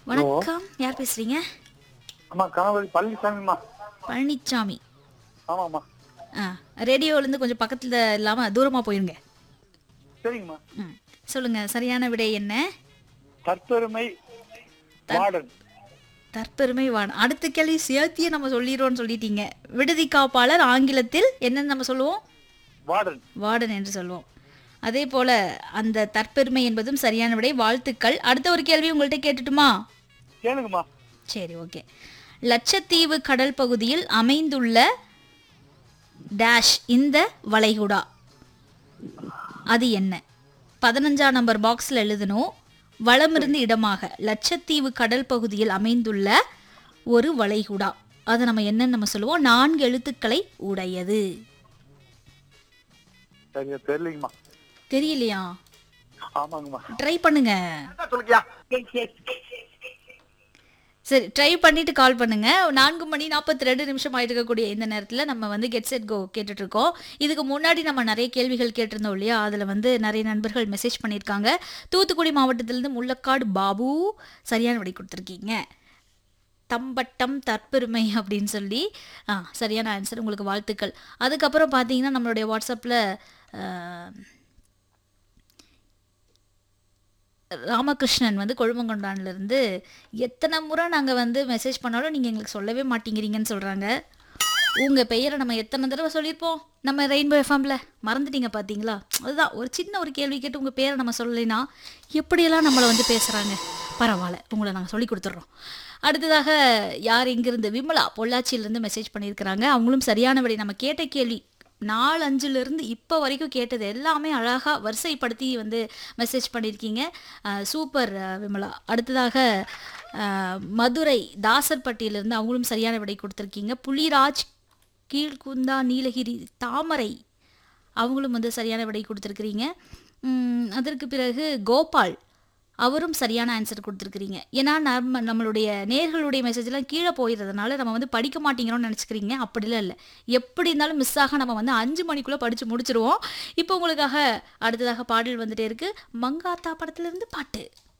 வணக்கம் யார் பேசுறீங்க அம்மா கணவரி பழனிசாமிம்மா பழனிச்சாமி ஆமாம்மா ஆ ரேடியோலேருந்து கொஞ்சம் பக்கத்தில் இல்லாமல் தூரமாக போயிருங்க சரிங்கம்மா ம் சொல்லுங்க சரியான விடை என்ன தற்பெருமை மாடர்ன் தற்பெருமை வான் அடுத்த கேள்வி சேர்த்தியே நம்ம சொல்லிடுறோம்னு சொல்லிட்டீங்க விடுதி காப்பாளர் ஆங்கிலத்தில் என்னன்னு நம்ம சொல்லுவோம் வார்டன் வார்டன் என்று சொல்லுவோம் அதே போல அந்த தற்பெருமை என்பதும் சரியான விடை வாழ்த்துக்கள் அடுத்த ஒரு கேள்வி உங்கள்கிட்ட கேட்டுட்டுமா கேளுங்கம்மா சரி ஓகே லட்சத்தீவு கடல் பகுதியில் அமைந்துள்ள டேஷ் இந்த வளைகுடா அது என்ன பதினஞ்சாம் நம்பர் பாக்ஸில் எழுதணும் வளமிருந்து இடமாக லட்சத்தீவு கடல் பகுதியில் அமைந்துள்ள ஒரு வளைகுடா அதை நம்ம என்னன்னு நம்ம சொல்லுவோம் நான்கு எழுத்துக்களை உடையது சரியா தெரியலைங்கம்மா தெரியலையா ஆமாங்கம்மா ட்ரை பண்ணுங்க சொல்லுக்கியா சரி ட்ரை பண்ணிட்டு கால் பண்ணுங்க நான்கு மணி நாற்பத்தி ரெண்டு நிமிஷம் ஆயிட்டு இருக்கக்கூடிய இந்த நேரத்தில் நம்ம வந்து கெட் செட் கோ கேட்டுட்டு இருக்கோம் இதுக்கு முன்னாடி நம்ம நிறைய கேள்விகள் கேட்டிருந்தோம் இல்லையா அதில் வந்து நிறைய நண்பர்கள் மெசேஜ் பண்ணியிருக்காங்க தூத்துக்குடி மாவட்டத்திலிருந்து முள்ளக்காடு பாபு சரியான விடை கொடுத்துருக்கீங்க தம்பட்டம் தற்பெருமை அப்படின்னு சொல்லி ஆ சரியான ஆன்சர் உங்களுக்கு வாழ்த்துக்கள் அதுக்கப்புறம் பார்த்தீங்கன்னா நம்மளுடைய வாட்ஸ்அப்பில் ராமகிருஷ்ணன் வந்து கொழுமங்கொண்டான்லேருந்து எத்தனை முறை நாங்கள் வந்து மெசேஜ் பண்ணாலும் நீங்கள் எங்களுக்கு சொல்லவே மாட்டேங்கிறீங்கன்னு சொல்கிறாங்க உங்கள் பெயரை நம்ம எத்தனை தடவை சொல்லியிருப்போம் நம்ம ரெயின்போ எஃப்எம்ல மறந்துட்டீங்க பார்த்தீங்களா அதுதான் ஒரு சின்ன ஒரு கேள்வி கேட்டு உங்கள் பேரை நம்ம சொல்லலைன்னா எப்படியெல்லாம் நம்மளை வந்து பேசுகிறாங்க பரவாயில்ல உங்களை நாங்கள் சொல்லி கொடுத்துட்றோம் அடுத்ததாக யார் இங்கிருந்து விமலா பொள்ளாச்சியிலேருந்து மெசேஜ் பண்ணியிருக்கிறாங்க அவங்களும் சரியான விடை நம்ம கேட்ட கேள்வி நாலு அஞ்சுலேருந்து இப்போ வரைக்கும் கேட்டது எல்லாமே அழகாக வரிசைப்படுத்தி வந்து மெசேஜ் பண்ணியிருக்கீங்க அஹ் சூப்பர் அஹ் விமலா அடுத்ததாக அஹ் மதுரை தாசர்பட்டியிலேருந்து அவங்களும் சரியான விடை கொடுத்துருக்கீங்க புலிராஜ் கீழ்குந்தா நீலகிரி தாமரை அவங்களும் வந்து சரியான விடை கொடுத்துருக்கிறீங்க உம், அதற்கு பிறகு கோபால் அவரும் சரியான ஆன்சர் கொடுத்துருக்கிறீங்க ஏன்னா நம்ம நம்மளுடைய நேர்களுடைய மெசேஜ்லாம் கீழே போயிடுறதுனால நம்ம வந்து படிக்க மாட்டேங்கிறோம்னு நினச்சிக்கிறீங்க அப்படிலாம் இல்லை எப்படி இருந்தாலும் மிஸ் ஆக நம்ம வந்து அஞ்சு மணிக்குள்ளே படித்து முடிச்சிருவோம் இப்போ உங்களுக்காக அடுத்ததாக பாடல் வந்துட்டே இருக்கு மங்காத்தா படத்துலேருந்து பாட்டு